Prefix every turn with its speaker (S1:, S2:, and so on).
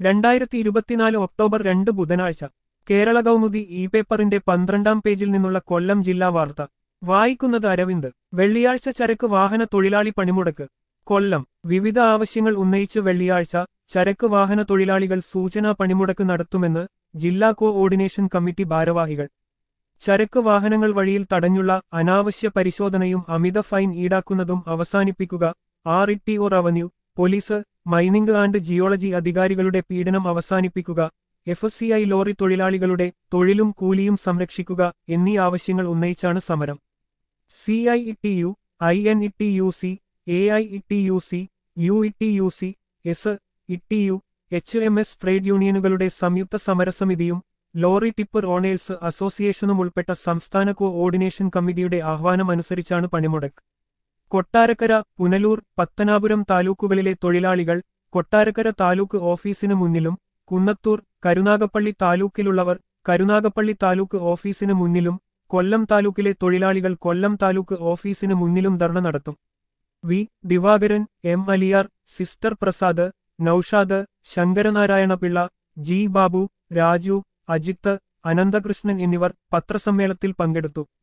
S1: രണ്ടായിരത്തി ഇരുപത്തിനാല് ഒക്ടോബർ രണ്ട് ബുധനാഴ്ച കേരള കൗമുദി ഇ പേപ്പറിന്റെ പന്ത്രണ്ടാം പേജിൽ നിന്നുള്ള കൊല്ലം ജില്ലാ വാർത്ത വായിക്കുന്നത് അരവിന്ദ് വെള്ളിയാഴ്ച ചരക്ക് വാഹന തൊഴിലാളി പണിമുടക്ക് കൊല്ലം വിവിധ ആവശ്യങ്ങൾ ഉന്നയിച്ച് വെള്ളിയാഴ്ച ചരക്ക് വാഹന തൊഴിലാളികൾ സൂചനാ പണിമുടക്ക് നടത്തുമെന്ന് ജില്ലാ കോഓർഡിനേഷൻ കമ്മിറ്റി ഭാരവാഹികൾ ചരക്ക് വാഹനങ്ങൾ വഴിയിൽ തടഞ്ഞുള്ള അനാവശ്യ പരിശോധനയും അമിത ഫൈൻ ഈടാക്കുന്നതും അവസാനിപ്പിക്കുക R E T O revenue police mining and geology അധികാരികളുടെ പീഡനം അവസാനിപ്പിക്കുക F S C I lorry തൊഴിലാളികളുടെ തൊഴിലും കൂലിയും സംരക്ഷിക്കുക എന്നീ ആവശ്യങ്ങൾ ഉന്നയിച്ചാണ് സമരം C I E T U I N E T U C A I E T U C U E T U C S E T U H M S trade യൂണിയനുകളുടെ സംയുക്ത സമരസമിതിയും ലോറി ടിപ്പർ ഓണേഴ്സ് അസോസിയേഷനും ഉൾപ്പെട്ട സംസ്ഥാന coordination കമ്മിറ്റിയുടെ ആഹ്വാനം അനുസരിച്ചാണ് പണിമുടക്ക് കൊട്ടാരക്കര പുനലൂർ പത്തനാപുരം താലൂക്കുകളിലെ തൊഴിലാളികൾ കൊട്ടാരക്കര താലൂക്ക് ഓഫീസിനു മുന്നിലും കുന്നത്തൂർ കരുനാഗപ്പള്ളി താലൂക്കിലുള്ളവർ കരുനാഗപ്പള്ളി താലൂക്ക് ഓഫീസിനു മുന്നിലും കൊല്ലം താലൂക്കിലെ തൊഴിലാളികൾ കൊല്ലം താലൂക്ക് ഓഫീസിനു മുന്നിലും ധർണ നടത്തും V Divakaran M Aliyar sister Prasad Noushad Sankaranarayana Pillai G Babu Raju Ajith Ananthakrishnan എന്നിവർ പത്രസമ്മേളനത്തിൽ പങ്കെടുത്തു